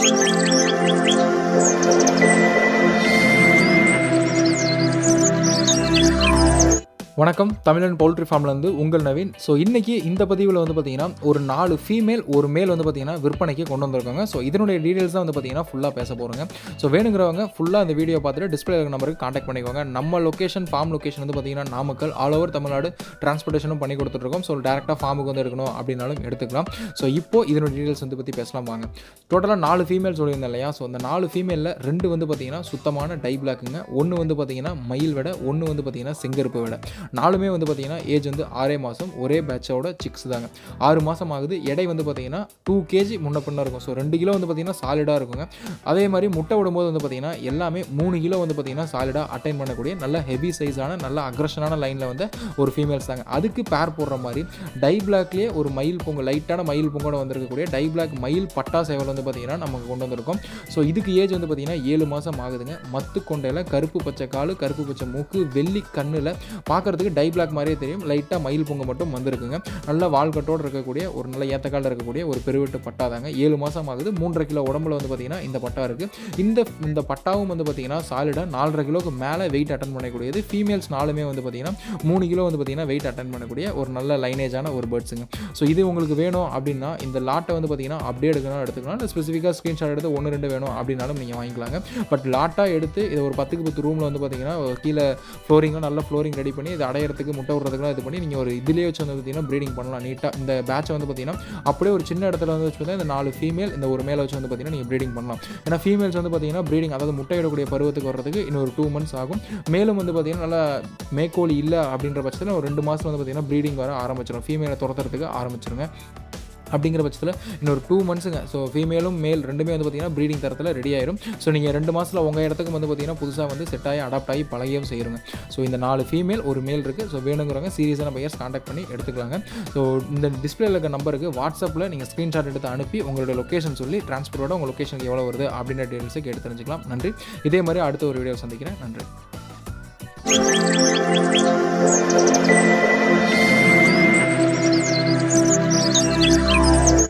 வணக்கம் தமிழன் பவுல்ட்ரி ஃபார்ம்லேருந்து உங்கள் நவீன் ஸோ இன்றைக்கி இந்த பதிவில் வந்து பார்த்தீங்கன்னா ஒரு நாலு ஃபீமேல் ஒரு மேல் வந்து பார்த்தீங்கன்னா விற்பனைக்கு கொண்டு வந்திருக்காங்க ஸோ இதனுடைய டீடைல்ஸ் தான் வந்து பார்த்தீங்கன்னா ஃபுல்லாக பேச போகிறோங்க ஸோ வேணுங்கிறவங்க ஃபுல்லாக இந்த வீடியோ பார்த்துட்டு டிஸ்பிளே நம்பருக்கு காண்டாக்ட் பண்ணிக்கோங்க நம்ம லொக்கேஷன் ஃபார்ம் லொக்கேஷன் வந்து பார்த்தீங்கன்னா நாமக்கல் ஆல் ஓவர் தமிழ்நாடு டிரான்ஸ்போர்ட்டேஷனும் பண்ணி கொடுத்துட்ருக்கோம் ஸோ டேரெக்டாக ஃபார்முக்கு வந்து எடுக்கணும் அப்படின்னாலும் எடுத்துக்கலாம் ஸோ இப்போ இதனோட டீடைல்ஸ் வந்து பற்றி பேசலாம் வாங்க டோட்டலாக நாலு ஃபீமேல் சொல்லியிருந்தேன் இல்லையா ஸோ அந்த நாலு ஃபீமேலில் ரெண்டு வந்து பார்த்தீங்கன்னா சுத்தமான டை பிளாக்குங்க ஒன்று வந்து பார்த்தீங்கன்னா மயில் விட ஒன்று வந்து பார்த்தீங்கன்னா செங்கருப்பு விட நாலுமே வந்து பார்த்தீங்கன்னா ஏஜ் வந்து ஆறே மாதம் ஒரே பேட்சோட சிக்ஸ் தாங்க ஆறு மாதம் ஆகுது எடை வந்து பார்த்தீங்கன்னா டூ கேஜி முன்ன பின்ன இருக்கும் ஸோ ரெண்டு கிலோ வந்து பார்த்தீங்கன்னா சாலிடாக இருக்குங்க அதே மாதிரி முட்டை விடும்போது வந்து பார்த்தீங்கன்னா எல்லாமே மூணு கிலோ வந்து பார்த்தீங்கன்னா சாலிடாக அட்டைன் பண்ணக்கூடிய நல்ல ஹெவி சைஸான நல்ல அக்ரஷனான லைனில் வந்து ஒரு ஃபீமேல்ஸ் தாங்க அதுக்கு பேர் போடுற மாதிரி டை பிளாக்லேயே ஒரு மயில் பொங்கு லைட்டான மயில் பொங்கோட வந்திருக்கக்கூடிய டை பிளாக் மயில் பட்டா சேவல் வந்து பார்த்தீங்கன்னா நமக்கு கொண்டு வந்திருக்கோம் ஸோ இதுக்கு ஏஜ் வந்து பார்த்தீங்கன்னா ஏழு மாதம் ஆகுதுங்க மத்து கொண்டையில் கருப்பு பச்சை காலு கருப்பு பச்சை மூக்கு வெள்ளி கண்ணில் பார்க்கறதுக்கு டை பிளாக் மாதிரியே தெரியும் லைட்டாக மயில் பொங்க மட்டும் வந்திருக்குங்க நல்ல வால்கட்டோடு இருக்கக்கூடிய ஒரு நல்ல ஏத்தக்காலில் இருக்கக்கூடிய ஒரு பெருவெட்டு பட்டா தாங்க ஏழு மாதம் ஆகுது மூன்றரை கிலோ உடம்புல வந்து பார்த்தீங்கன்னா இந்த பட்டா இருக்குது இந்த இந்த பட்டாவும் வந்து பார்த்தீங்கன்னா சாலிடாக நாலரை கிலோக்கு மேலே வெயிட் அட்டன் பண்ணக்கூடியது ஃபீமேல்ஸ் நாலுமே வந்து பார்த்தீங்கன்னா மூணு கிலோ வந்து பார்த்தீங்கன்னா வெயிட் அட்டன் பண்ணக்கூடிய ஒரு நல்ல லைனேஜான ஒரு பேர்ட்ஸுங்க ஸோ இது உங்களுக்கு வேணும் அப்படின்னா இந்த லாட்டை வந்து பார்த்தீங்கன்னா அப்படியே எடுக்கணும் எடுத்துக்கலாம் இல்லை ஸ்பெசிஃபிக்காக ஸ்க்ரீன்ஷாட் எடுத்து ஒன்று ரெண்டு வேணும் அப்படின்னாலும் நீங்கள் வாங்கிக்கலாங்க பட் லாட்டாக எடுத்து இது ஒரு பத்துக்கு பத்து ரூமில் வந்து பார்த்தீங்கன்னா கீழே ஃப்ளோரிங்கும் நல்ல ஃப்ளோரிங் ரெடி பண்ணி இது அடையிறதுக்கு முட்டை விடுறதுக்குலாம் இது பண்ணி நீங்கள் ஒரு இதுலேயே வச்சு வந்து பார்த்தீங்கன்னா ப்ரீடிங் பண்ணலாம் நீட்டாக இந்த பேட்சை வந்து பார்த்தீங்கன்னா அப்படியே ஒரு சின்ன இடத்துல வந்து வச்சு பார்த்தீங்கன்னா இந்த நாலு ஃபீமேல் இந்த ஒரு மேலே வச்சு வந்து பார்த்தீங்கன்னா நீங்கள் ப்ரீடிங் பண்ணலாம் ஏன்னா ஃபீமேல்ஸ் வந்து பார்த்தீங்கன்னா ப்ரீடிங் அதாவது முட்டையிடக்கூடிய பருவத்துக்கு வர்றதுக்கு இன்னும் ஒரு டூ மந்த்ஸ் ஆகும் மேலும் வந்து பார்த்தீங்கன்னா நல்லா மேக்கோலி இல்லை அப்படின்ற பட்சத்தில் ஒரு ரெண்டு மாதம் வந்து பார்த்தீங்கன்னா ப்ரீடிங் வர ஆரம்பிச்சிடும் ஃபீமேலை துரத்துறதுக்கு ஆரம்பிச்சிருங்க அப்படிங்கிற பட்சத்தில் இன்னொரு டூ மந்த்ஸுங்க ஸோ ஃபீமேலும் மேல் ரெண்டுமே வந்து பார்த்தீங்கன்னா ப்ரீடிங் தரத்தில் ரெடி ஆயிரும் ஸோ நீங்கள் ரெண்டு மாதத்தில் உங்கள் இடத்துக்கு வந்து பார்த்தீங்கன்னா புதுசாக வந்து செட் ஆகி அடாப்ட் ஆகி பழகியும் செய்யுங்க ஸோ இந்த நாலு ஃபீமேல் ஒரு மேல் இருக்குது ஸோ வேணுங்கிறவங்க சீரியஸான பையர்ஸ் காண்டாக்ட் பண்ணி எடுத்துக்கலாங்க ஸோ இந்த டிஸ்பிளேல இருக்க நம்பருக்கு வாட்ஸ்அப்பில் நீங்கள் ஸ்க்ரீன்ஷாட் எடுத்து அனுப்பி உங்களுடைய லொக்கேஷன் சொல்லி டிரான்ஸ்போர்ட்டோட உங்கள் லொக்கேஷனுக்கு எவ்வளோ வருது அப்படின்ற டீட்டெயில்ஸை கேட்டு தெரிஞ்சுக்கலாம் நன்றி இதே மாதிரி அடுத்த ஒரு வீடியோ சந்திக்கிறேன் நன்றி